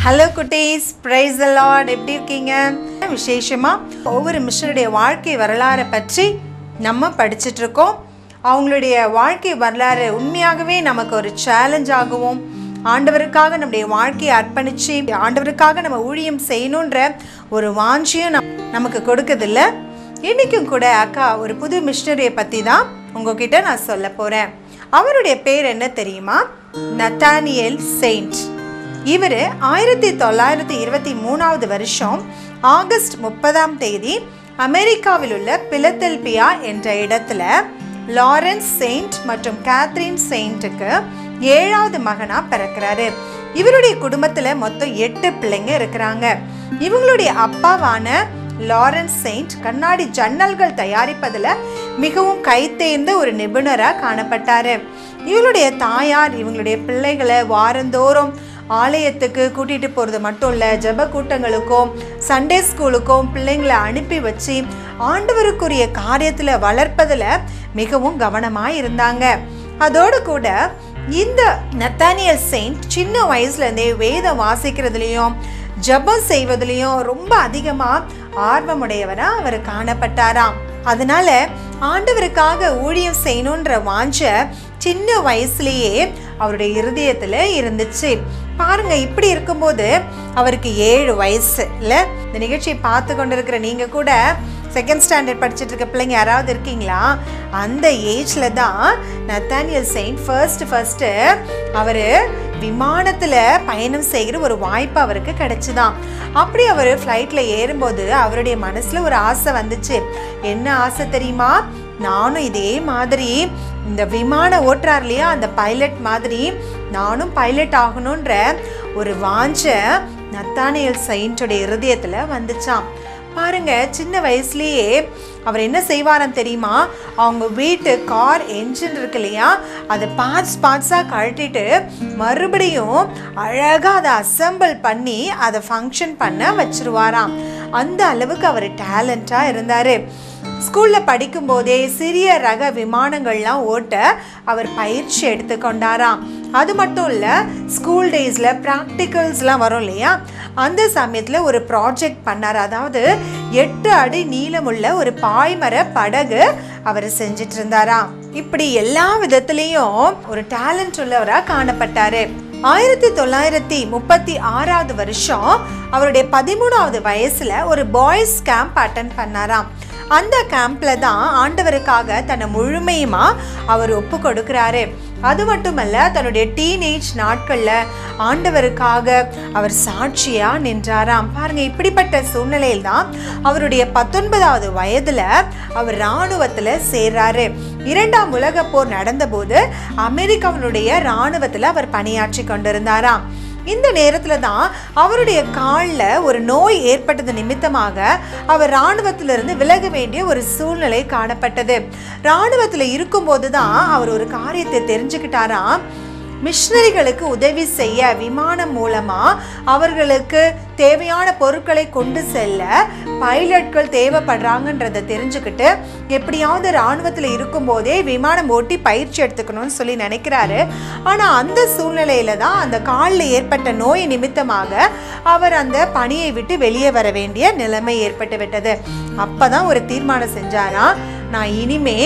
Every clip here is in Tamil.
ஹலோ குட்டீஸ் பிரைஸ் லார்ட் எப்படி இருக்கீங்க விசேஷமா ஒவ்வொரு மிஷனுடைய வாழ்க்கை வரலாறை பற்றி நம்ம படிச்சுட்டு இருக்கோம் அவங்களுடைய வாழ்க்கை வரலாறு உண்மையாகவே நமக்கு ஒரு சேலஞ்சாகவும் ஆண்டவருக்காக நம்முடைய வாழ்க்கையை அர்ப்பணிச்சு ஆண்டவருக்காக நம்ம ஊழியம் செய்யணுன்ற ஒரு வாஞ்சியும் நம் நமக்கு கொடுக்கறதில்ல இன்னைக்கும் கூட அக்கா ஒரு புது மிஷனரியை பற்றி தான் உங்ககிட்ட நான் சொல்ல போகிறேன் அவருடைய பேர் என்ன தெரியுமா நத்தானியல் செயின்ட் இவர் ஆயிரத்தி தொள்ளாயிரத்தி இருபத்தி மூணாவது வருஷம் ஆகஸ்ட் முப்பதாம் தேதி அமெரிக்காவில் உள்ள பிலத்தெல்பியா என்ற இடத்துல லாரன்ஸ் செயின்ட் மற்றும் கேத்ரின் செயின்ட்டுக்கு ஏழாவது மகனா பிறக்கிறாரு இவருடைய குடும்பத்துல மொத்தம் எட்டு பிள்ளைங்க இருக்கிறாங்க இவங்களுடைய அப்பாவான லாரன்ஸ் செயின்ட் கண்ணாடி ஜன்னல்கள் தயாரிப்பதில் மிகவும் கைத்தேர்ந்த ஒரு நிபுணராக காணப்பட்டாரு இவங்களுடைய தாயார் இவங்களுடைய பிள்ளைகளை வாரந்தோறும் ஆலயத்துக்கு கூட்டிகிட்டு போகிறது மட்டும் இல்லை ஜெப கூட்டங்களுக்கும் சண்டே ஸ்கூலுக்கும் பிள்ளைங்களை அனுப்பி வச்சு ஆண்டவருக்குரிய காரியத்தில் வளர்ப்பதில் மிகவும் கவனமாக இருந்தாங்க அதோடு கூட இந்த நத்தானியல் செயின்ட் சின்ன வயசுலேருந்தே வேதம் வாசிக்கிறதுலையும் ஜெபம் செய்வதிலையும் ரொம்ப அதிகமாக ஆர்வமுடையவராக அவர் காணப்பட்டாராம் அதனால ஆண்டவருக்காக ஊழியம் செய்யணுன்ற வாஞ்ச சின்ன வயசுலேயே அவருடைய இருதயத்தில் இருந்துச்சு பாருங்க இப்படி இருக்கும்போது அவருக்கு ஏழு வயசு இல்லை இந்த நிகழ்ச்சியை பார்த்து கொண்டிருக்கிற நீங்கள் கூட செகண்ட் ஸ்டாண்டர்ட் படிச்சுட்டு இருக்க பிள்ளைங்க யாராவது இருக்கீங்களா அந்த ஏஜில் தான் நத்தானியல் செயின்ட் ஃபர்ஸ்ட் ஃபர்ஸ்ட்டு அவர் விமானத்தில் பயணம் செய்கிற ஒரு வாய்ப்பு அவருக்கு கிடைச்சுதான் அப்படி அவர் ஃப்ளைட்டில் ஏறும்போது அவருடைய மனசில் ஒரு ஆசை வந்துச்சு என்ன ஆசை தெரியுமா நானும் இதே மாதிரி இந்த விமானம் ஓட்டுறார் இல்லையா அந்த பைலட் மாதிரி நானும் பைலட் ஆகணுன்ற ஒரு வாஞ்ச நத்தானியல் செயின்ட்டோடைய இருதயத்தில் வந்துச்சான் பாருங்க சின்ன வயசுலேயே அவர் என்ன செய்வாராம் தெரியுமா அவங்க வீட்டு கார் என்ஜின் இருக்கு இல்லையா அதை பார்ட்ஸ் பார்ட்ஸாக கழட்டிட்டு மறுபடியும் அழகாக அதை அசம்பிள் பண்ணி அதை ஃபங்க்ஷன் பண்ண வச்சிருவாராம் அந்த அளவுக்கு அவர் டேலண்டாக இருந்தார் ஸ்கூலில் படிக்கும்போதே சிறிய ரக விமானங்கள்லாம் ஓட்ட அவர் பயிற்சி எடுத்துக்கொண்டாராம் அது மட்டும் இல்லை ஸ்கூல் டேஸில் ப்ராக்டிக்கல்ஸ்லாம் வரும் இல்லையா அந்த சமயத்தில் ஒரு ப்ராஜெக்ட் பண்ணார் அதாவது எட்டு அடி நீளமுள்ள ஒரு பாய்மர படகு அவர் செஞ்சிட்டு இருந்தாராம் இப்படி எல்லா விதத்துலேயும் ஒரு டேலண்ட் உள்ளவராக காணப்பட்டாரு ஆயிரத்தி தொள்ளாயிரத்தி முப்பத்தி ஆறாவது வருஷம் அவருடைய பதிமூணாவது வயசுல ஒரு பாய்ஸ் கேம்ப் அட்டன் பண்ணாராம் அந்த கேம்ப்ல தான் ஆண்டவருக்காக தன்னை முழுமையுமா அவர் ஒப்பு கொடுக்கிறாரு அது மட்டுமல்ல தன்னுடைய டீனேஜ் நாட்கள்ல ஆண்டவருக்காக அவர் சாட்சியா நின்றாராம் பாருங்க இப்படிப்பட்ட சூழ்நிலையில் தான் அவருடைய பத்தொன்பதாவது வயதுல அவர் இராணுவத்துல சேர்றாரு இரண்டாம் உலக போர் நடந்தபோது அமெரிக்காவினுடைய இராணுவத்துல அவர் பணியாற்றி கொண்டிருந்தாராம் இந்த நேரத்தில் தான் அவருடைய காலில் ஒரு நோய் ஏற்பட்டது நிமித்தமாக அவர் இராணுவத்திலிருந்து விலக வேண்டிய ஒரு சூழ்நிலை காணப்பட்டது இராணுவத்தில் இருக்கும்போது தான் அவர் ஒரு காரியத்தை தெரிஞ்சுக்கிட்டாராம் மிஷினரிகளுக்கு உதவி செய்ய விமானம் மூலமா அவர்களுக்கு தேவையான பொருட்களை கொண்டு செல்ல பைலட்கள் தேவைப்படுறாங்கன்றதை தெரிஞ்சுக்கிட்டு எப்படியாவது இராணுவத்தில் இருக்கும்போதே விமானம் ஓட்டி பயிற்சி எடுத்துக்கணும்னு சொல்லி நினைக்கிறாரு ஆனால் அந்த சூழ்நிலையில தான் அந்த காலில் ஏற்பட்ட நோய் நிமித்தமாக அவர் அந்த பணியை விட்டு வெளியே வர வேண்டிய நிலைமை ஏற்பட்டு விட்டது அப்பதான் ஒரு தீர்மானம் செஞ்சாராம் நான் இனிமே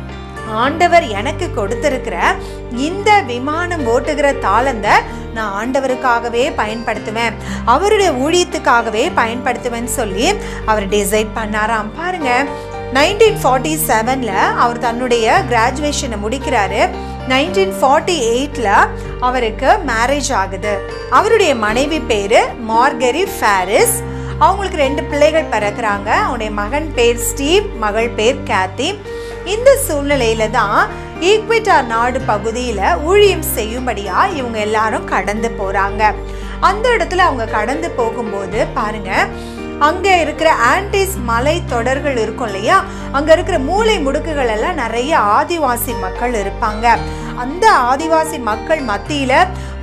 ஆண்டவர் எனக்கு கொடுத்திருக்கிற இந்த விமானம் ஓட்டுகிற தாளந்தை நான் ஆண்டவருக்காகவே பயன்படுத்துவேன் அவருடைய ஊழியத்துக்காகவே பயன்படுத்துவேன்னு சொல்லி அவர் டிசைட் பண்ணாராம் பாருங்க நைன்டீன் ஃபார்ட்டி செவனில் அவர் தன்னுடைய கிராஜுவேஷனை முடிக்கிறாரு நைன்டீன் ஃபார்ட்டி எயிட்டில் அவருக்கு மேரேஜ் ஆகுது அவருடைய மனைவி பேர் மார்கரி ஃபேரிஸ் அவங்களுக்கு ரெண்டு பிள்ளைகள் பிறக்கிறாங்க அவனுடைய மகன் பேர் ஸ்டீவ் மகள் பேர் கேத்தி இந்த சூழ்நிலையில தான் ஈக்விட்டார் நாடு பகுதியில் ஊழியம் செய்யும்படியா இவங்க எல்லாரும் கடந்து போறாங்க அந்த இடத்துல அவங்க கடந்து போகும்போது பாருங்க அங்க இருக்கிற ஆன்டிஸ் மலை தொடர்கள் இருக்கும் இல்லையா அங்க இருக்கிற மூளை முடுக்குகள் எல்லாம் நிறைய ஆதிவாசி மக்கள் இருப்பாங்க அந்த ஆதிவாசி மக்கள் மத்தியில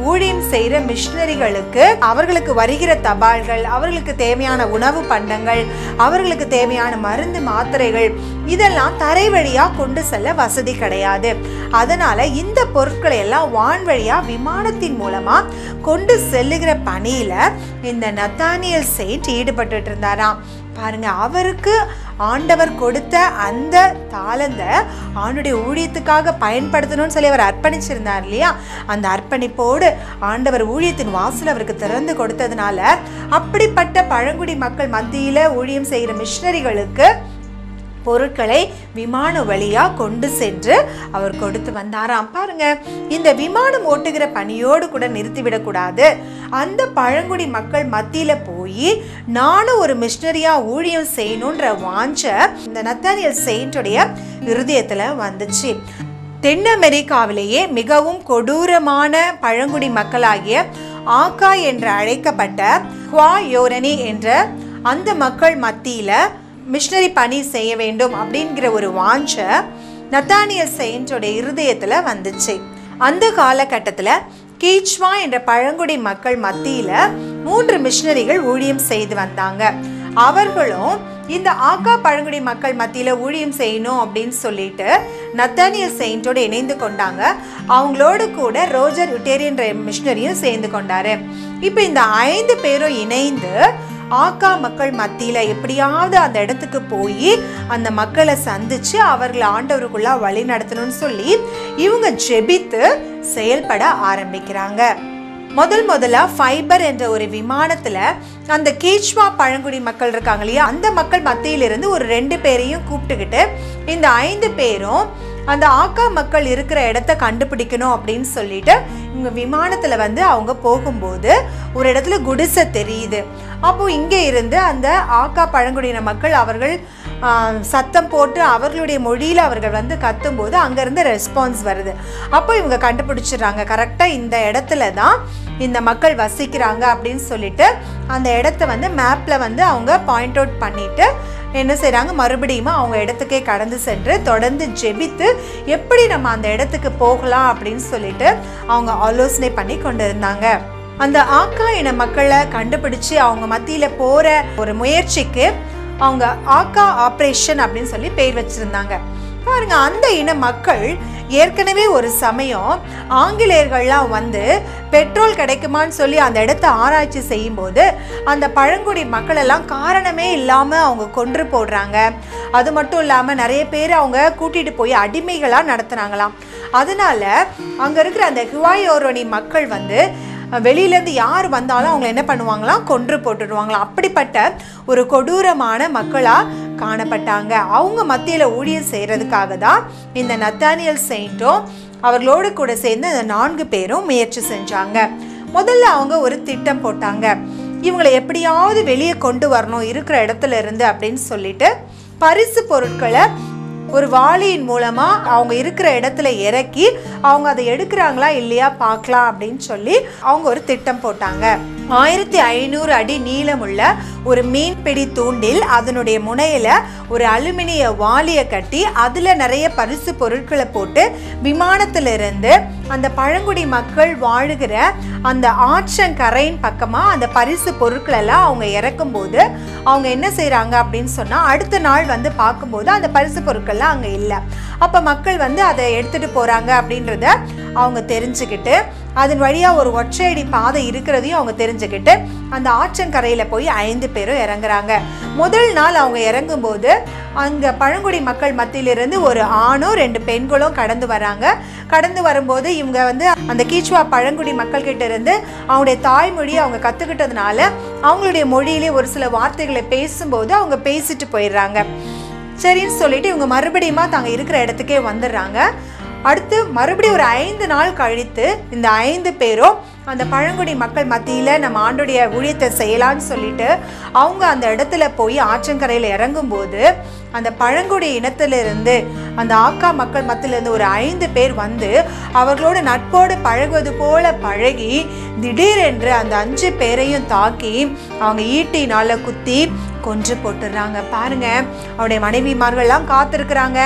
ஊழியம் செய்கிற மிஷினரிகளுக்கு அவர்களுக்கு வருகிற தபால்கள் அவர்களுக்கு தேவையான உணவு பண்டங்கள் அவர்களுக்கு தேவையான மருந்து மாத்திரைகள் இதெல்லாம் தரை வழியா கொண்டு செல்ல வசதி கிடையாது அதனால இந்த பொருட்களை எல்லாம் வான் வழியா விமானத்தின் மூலமா கொண்டு செல்லுகிற பணியில இந்த நத்தானியல் செயின்ட் ஈடுபட்டுட்டு இருந்தாராம் பாருங்க அவருக்கு ஆண்டவர் கொடுத்த அந்த தாளந்த ஆண்டுடைய ஊழியத்துக்காக பயன்படுத்தணும்னு சொல்லி அவர் அர்ப்பணிச்சிருந்தார் இல்லையா அந்த அர்ப்பணிப்போடு ஆண்டவர் ஊழியத்தின் வாசல் அவருக்கு திறந்து கொடுத்ததுனால அப்படிப்பட்ட பழங்குடி மக்கள் மத்தியில ஊழியம் செய்கிற மிஷினரிகளுக்கு பொருட்களை விமான வழியா கொண்டு சென்று அவர் கொடுத்து வந்தாராம் பாருங்க இந்த விமானம் ஓட்டுகிற பணியோடு கூட நிறுத்திவிடக்கூடாது அந்த பழங்குடி மக்கள் மத்தியில போய் நானும் ஒரு மிஷினரியா ஊழியம் செய்யணுன்ற வாஞ்ச இந்த நத்தானியல் செயின்ட்டுடைய இருதயத்துல வந்துச்சு தென் அமெரிக்காவிலேயே மிகவும் கொடூரமான பழங்குடி மக்களாகிய ஆக்கா என்று அழைக்கப்பட்ட குவா யோரணி என்ற அந்த மக்கள் மத்தியில மிஷினரி பணி செய்ய வேண்டும் அப்படிங்கிற ஒரு வாஞ்ச நத்தானியல் செயின்டோட இருதயத்துல வந்துச்சு அந்த காலகட்டத்துல கீச்வா என்ற பழங்குடி மக்கள் மத்தியில மூன்று மிஷினரிகள் ஊழியம் செய்து வந்தாங்க அவர்களும் இந்த ஆக்கா பழங்குடி மக்கள் மத்தியில ஊழியம் செய்யணும் அப்படின்னு சொல்லிட்டு நத்தானியல் செயின்ட்டோட இணைந்து கொண்டாங்க அவங்களோடு கூட ரோஜர் யுட்டேரியன் மிஷினரியும் சேர்ந்து கொண்டாரு இப்போ இந்த ஐந்து பேரும் இணைந்து ஆக்கா மக்கள் மத்தியில எப்படியாவது அந்த இடத்துக்கு போய் அந்த மக்களை சந்திச்சு அவர்களை ஆண்டவருக்குள்ள வழி நடத்தணும்னு சொல்லி இவங்க ஜெபித்து செயல்பட ஆரம்பிக்கிறாங்க முதல் முதலா ஃபைபர் என்ற ஒரு விமானத்துல அந்த கீச்வா பழங்குடி மக்கள் இருக்காங்க இல்லையா அந்த மக்கள் மத்தியிலிருந்து ஒரு ரெண்டு பேரையும் கூப்பிட்டுக்கிட்டு இந்த ஐந்து பேரும் அந்த ஆக்கா மக்கள் இருக்கிற இடத்த கண்டுபிடிக்கணும் அப்படின்னு சொல்லிட்டு இவங்க விமானத்துல வந்து அவங்க போகும்போது ஒரு இடத்துல குடிசை தெரியுது அப்போ இங்கே இருந்து அந்த ஆக்கா பழங்குடியின மக்கள் அவர்கள் ஆஹ், சத்தம் போட்டு அவர்களுடைய மொழியில் அவர்கள் வந்து கத்தும்போது அங்கேருந்து ரெஸ்பான்ஸ் வருது அப்போ இவங்க கண்டுபிடிச்சிடுறாங்க கரெக்டாக இந்த இடத்துல தான் இந்த மக்கள் வசிக்கிறாங்க அப்படின்னு சொல்லிட்டு அந்த இடத்த வந்து மேப்பில் வந்து அவங்க பாயிண்ட் அவுட் பண்ணிட்டு என்ன செய்கிறாங்க மறுபடியும் அவங்க இடத்துக்கே கடந்து சென்று தொடர்ந்து ஜெபித்து எப்படி நம்ம அந்த இடத்துக்கு போகலாம் அப்படின்னு சொல்லிட்டு அவங்க ஆலோசனை பண்ணி கொண்டு இருந்தாங்க அந்த ஆக்கா இன மக்களை கண்டுபிடிச்சு அவங்க மத்தியில போற ஒரு முயற்சிக்கு அவங்க ஆக்கா ஆப்ரேஷன் அப்படின்னு சொல்லி பேர் வச்சிருந்தாங்க பாருங்க அந்த இன மக்கள் ஏற்கனவே ஒரு சமயம் ஆங்கிலேயர்கள்லாம் வந்து பெட்ரோல் கிடைக்குமான்னு சொல்லி அந்த இடத்த ஆராய்ச்சி செய்யும்போது அந்த பழங்குடி மக்கள் எல்லாம் காரணமே இல்லாமல் அவங்க கொன்று போடுறாங்க அது மட்டும் இல்லாமல் நிறைய பேர் அவங்க கூட்டிட்டு போய் அடிமைகளாக நடத்துனாங்களாம் அதனால அங்கே இருக்கிற அந்த ஹுவாயோரோனி மக்கள் வந்து வெளியிலேருந்து யார் வந்தாலும் அவங்க என்ன பண்ணுவாங்களாம் கொன்று போட்டுடுவாங்களாம் அப்படிப்பட்ட ஒரு கொடூரமான மக்களாக காணப்பட்டாங்க அவங்க மத்தியில் ஊழியம் செய்கிறதுக்காக தான் இந்த நத்தானியல் செயின்ட்டும் அவர்களோடு கூட சேர்ந்து அந்த நான்கு பேரும் முயற்சி செஞ்சாங்க முதல்ல அவங்க ஒரு திட்டம் போட்டாங்க இவங்களை எப்படியாவது வெளியே கொண்டு வரணும் இருக்கிற இடத்துல இருந்து அப்படின்னு சொல்லிட்டு பரிசு பொருட்களை ஒரு வாளியின் மூலமா அவங்க இருக்கிற இடத்துல இறக்கி அவங்க அதை எடுக்கிறாங்களா இல்லையா பார்க்கலாம் அப்படின்னு சொல்லி அவங்க ஒரு திட்டம் போட்டாங்க ஆயிரத்தி ஐநூறு அடி நீளமுள்ள ஒரு மீன்பிடி தூண்டில் அதனுடைய முனையில ஒரு அலுமினிய வாளியை கட்டி அதுல நிறைய பரிசு பொருட்களை போட்டு விமானத்திலிருந்து அந்த பழங்குடி மக்கள் வாழுகிற அந்த ஆற்றங்கரையின் பக்கமா அந்த பரிசு பொருட்கள் எல்லாம் அவங்க இறக்கும்போது அவங்க என்ன செய்றாங்க அப்படின்னு சொன்னா அடுத்த நாள் வந்து பார்க்கும்போது அந்த பரிசு பொருட்கள்லாம் அங்க இல்லை அப்ப மக்கள் வந்து அதை எடுத்துட்டு போறாங்க அப்படின்றத அவங்க தெரிஞ்சுக்கிட்டு அதன் வழியா ஒரு ஒற்றையடி பாதை இருக்கிறதையும் அவங்க தெரிஞ்சுக்கிட்டு அந்த ஆற்றங்கரையில போய் ஐந்து பேரும் இறங்குறாங்க முதல் நாள் அவங்க இறங்கும்போது அங்க பழங்குடி மக்கள் மத்தியிலிருந்து ஒரு ஆணும் ரெண்டு பெண்களும் கடந்து வராங்க கடந்து வரும்போது இவங்க வந்து அந்த கீச்சுவா பழங்குடி மக்கள் கிட்ட இருந்து அவங்களுடைய தாய்மொழியை அவங்க கத்துக்கிட்டதுனால அவங்களுடைய மொழியிலே ஒரு சில வார்த்தைகளை பேசும்போது அவங்க பேசிட்டு போயிடுறாங்க சரின்னு சொல்லிட்டு இவங்க மறுபடியுமா தாங்க இருக்கிற இடத்துக்கே வந்துடுறாங்க அடுத்து மறுபடியும் ஒரு ஐந்து நாள் கழித்து இந்த ஐந்து பேரும் அந்த பழங்குடி மக்கள் மத்தியில் நம்ம ஆண்டுடைய ஊழியத்தை செய்யலாம்னு சொல்லிட்டு அவங்க அந்த இடத்துல போய் ஆற்றங்கரையில் இறங்கும்போது அந்த பழங்குடி இனத்திலிருந்து அந்த ஆக்கா மக்கள் மத்தியிலிருந்து ஒரு ஐந்து பேர் வந்து அவர்களோட நட்போடு பழகுவது போல பழகி திடீரென்று அந்த அஞ்சு பேரையும் தாக்கி அவங்க ஈட்டினால குத்தி கொன்று போட்டுடுறாங்க பாருங்க அவருடைய மனைவிமார்கள்லாம் காத்திருக்கிறாங்க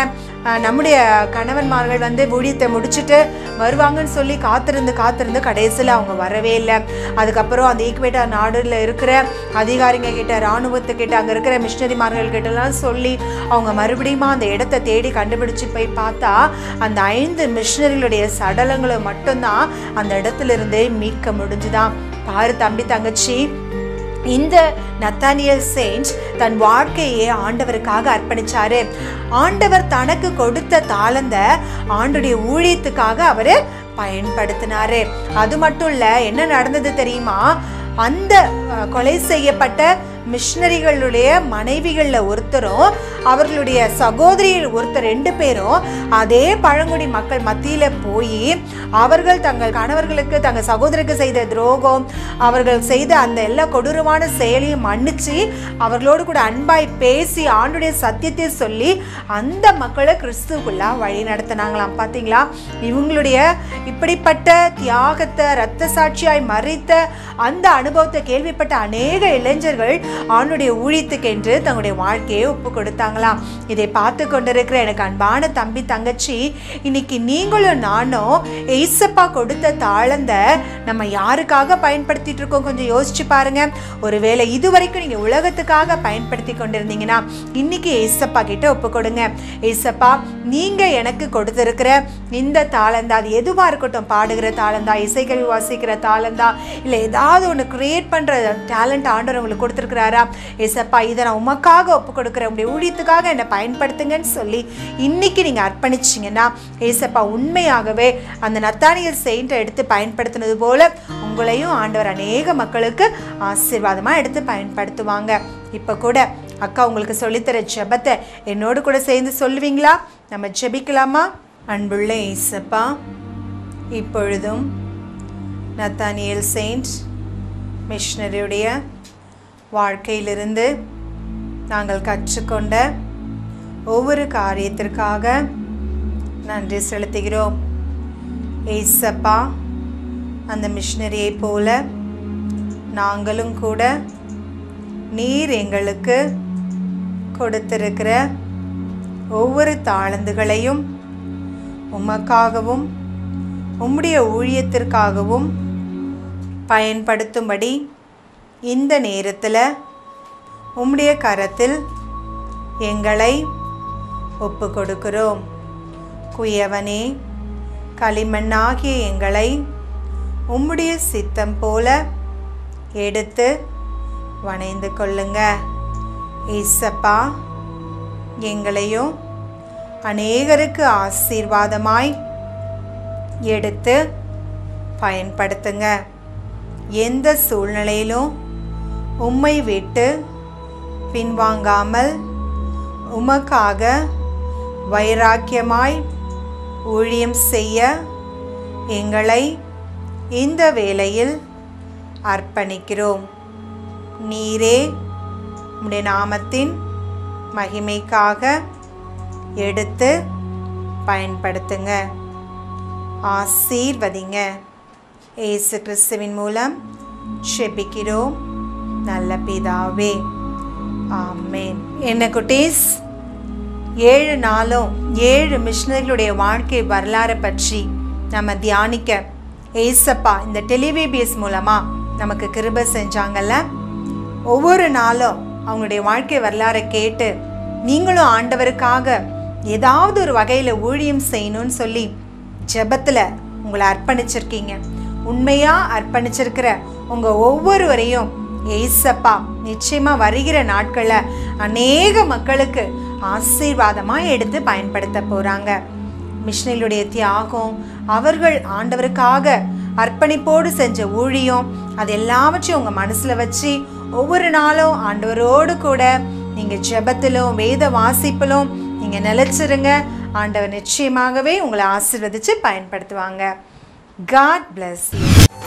அஹ், நம்முடைய கணவன்மார்கள் வந்து ஊழியத்தை முடிச்சுட்டு வருவாங்கன்னு சொல்லி காத்திருந்து காத்திருந்து கடைசியில் அவங்க வரவே இல்லை அதுக்கப்புறம் அந்த ஈக்குவேட்டர் நாடுல இருக்கிற அதிகாரிங்க கிட்ட இராணுவத்துக்கிட்ட அங்கே இருக்கிற மிஷினரிமார்கள் கிட்டலாம் சொல்லி அவங்க மறுபடியும் அந்த இடத்த தேடி கண்டுபிடிச்சு போய் பார்த்தா அந்த ஐந்து மிஷினரிகளுடைய சடலங்களை மட்டும்தான் அந்த இடத்துல இருந்தே மீட்க முடிஞ்சுதான் பாரு தம்பி தங்கச்சி இந்த நத்தானியல் செயின்ட் தன் வாழ்க்கையை ஆண்டவருக்காக அர்ப்பணிச்சாரு ஆண்டவர் தனக்கு கொடுத்த தாளந்த ஆண்டுடைய ஊழியத்துக்காக அவரு பயன்படுத்தினாரு அது மட்டும் இல்ல என்ன நடந்தது தெரியுமா அந்த அஹ், கொலை செய்யப்பட்ட மிஷினரிகளுடைய மனைவிகளில் ஒருத்தரும் அவர்களுடைய சகோதரி ஒருத்தர் ரெண்டு பேரும் அதே பழங்குடி மக்கள் மத்தியில் போய் அவர்கள் தங்கள் கணவர்களுக்கு தங்கள் சகோதரருக்கு செய்த துரோகம் அவர்கள் செய்த அந்த எல்லா கொடூரமான செயலையும் மன்னிச்சு அவர்களோடு கூட அன்பாய் பேசி ஆண்டுடைய சத்தியத்தை சொல்லி அந்த மக்களை கிறிஸ்துவுக்குள்ளா வழி நடத்தினாங்களாம் பார்த்தீங்களா இவங்களுடைய இப்படிப்பட்ட தியாகத்தை இரத்த சாட்சியாய் மறித்த அந்த அனுபவத்தை கேள்விப்பட்ட அநேக இளைஞர்கள் ஆணுடைய ஊழியத்துக்கென்று தங்களுடைய வாழ்க்கையை ஒப்பு கொடுத்தாங்களாம் இதை பார்த்து கொண்டிருக்கிற எனக்கு அன்பான தம்பி தங்கச்சி இன்னைக்கு நீங்களும் நானும் ஏசப்பா கொடுத்த தாளந்த நம்ம யாருக்காக பயன்படுத்திட்டு இருக்கோம் கொஞ்சம் யோசிச்சு பாருங்க ஒருவேளை இதுவரைக்கும் நீங்க உலகத்துக்காக பயன்படுத்தி கொண்டிருந்தீங்கன்னா இன்னைக்கு ஏசப்பா கிட்ட ஒப்பு கொடுங்க ஏசப்பா நீங்க எனக்கு கொடுத்திருக்கிற இந்த தாளந்தா அது எதுவா இருக்கட்டும் பாடுகிற தாளந்தா இசைகள் வாசிக்கிற தாளந்தா இல்லை ஏதாவது ஒன்று கிரியேட் பண்ற டேலண்ட் ஆண்டவர் உங்களுக்கு கொடுத்துருக்கிறாரா ஏசப்பா இதை நான் உமக்காக ஒப்பு கொடுக்குறேன் உங்களுடைய ஊழியத்துக்காக என்னை பயன்படுத்துங்கன்னு சொல்லி இன்னைக்கு நீங்க அர்ப்பணிச்சிங்கன்னா ஏசப்பா உண்மையாகவே அந்த நத்தானியல் செயின்ட்டை எடுத்து பயன்படுத்தினது போல உங்களையும் ஆண்டவர் அநேக மக்களுக்கு ஆசீர்வாதமா எடுத்து பயன்படுத்துவாங்க இப்போ கூட அக்கா உங்களுக்கு சொல்லித்தர ஜெபத்தை என்னோடு கூட சேர்ந்து சொல்லுவீங்களா நம்ம ஜெபிக்கலாமா அன்புள்ள ஏசப்பா இப்பொழுதும் நத்தானியல் செயின்ட் மிஷனரியுடைய வாழ்க்கையிலிருந்து நாங்கள் கற்றுக்கொண்ட ஒவ்வொரு காரியத்திற்காக நன்றி செலுத்துகிறோம் ஏசப்பா அந்த மிஷனரியை போல நாங்களும் கூட நீர் எங்களுக்கு கொடுத்திருக்கிற ஒவ்வொரு தாளந்துகளையும் உமக்காகவும் உம்முடைய ஊழியத்திற்காகவும் பயன்படுத்தும்படி இந்த நேரத்தில் உம்முடைய கரத்தில் எங்களை ஒப்பு கொடுக்கிறோம் குயவனே களிமண்ணாகிய எங்களை உம்முடைய சித்தம் போல எடுத்து வணைந்து கொள்ளுங்க ஏசப்பா எங்களையும் அநேகருக்கு ஆசீர்வாதமாய் எடுத்து பயன்படுத்துங்க எந்த சூழ்நிலையிலும் உம்மை விட்டு பின்வாங்காமல் உமக்காக வைராக்கியமாய் ஊழியம் செய்ய எங்களை இந்த வேளையில் அர்ப்பணிக்கிறோம் நீரே உம்முடைய நாமத்தின் மகிமைக்காக எடுத்து பயன்படுத்துங்க ஆசீர்வதிங்க ஏசு கிறிஸ்துவின் மூலம் செபிக்கிறோம் நல்ல பிதாவே ஆமென் என்ன குட்டீஸ் ஏழு நாளும் ஏழு மிஷினரிகளுடைய வாழ்க்கை வரலாறை பற்றி நம்ம தியானிக்க ஏசப்பா இந்த டெலிவிபிஎஸ் மூலமாக நமக்கு கிருபை செஞ்சாங்கல்ல ஒவ்வொரு நாளும் அவங்களுடைய வாழ்க்கை வரலாறை கேட்டு நீங்களும் ஆண்டவருக்காக ஏதாவது ஒரு வகையில் ஊழியம் செய்யணும்னு சொல்லி ஜெபத்தில் உங்களை அர்ப்பணிச்சிருக்கீங்க உண்மையாக அர்ப்பணிச்சிருக்கிற உங்கள் ஒவ்வொருவரையும் ஏசப்பா நிச்சயமாக வருகிற நாட்களில் அநேக மக்களுக்கு ஆசீர்வாதமாக எடுத்து பயன்படுத்த போகிறாங்க மிஷினலுடைய தியாகம் அவர்கள் ஆண்டவருக்காக அர்ப்பணிப்போடு செஞ்ச ஊழியம் அது எல்லாவற்றையும் உங்கள் மனசில் வச்சு ஒவ்வொரு நாளும் ஆண்டவரோடு கூட நீங்கள் ஜெபத்திலும் வேத வாசிப்பிலும் நீங்கள் நிலைச்சிருங்க ஆண்டவர் நிச்சயமாகவே உங்களை ஆசீர்வதித்து பயன்படுத்துவாங்க காட் bless you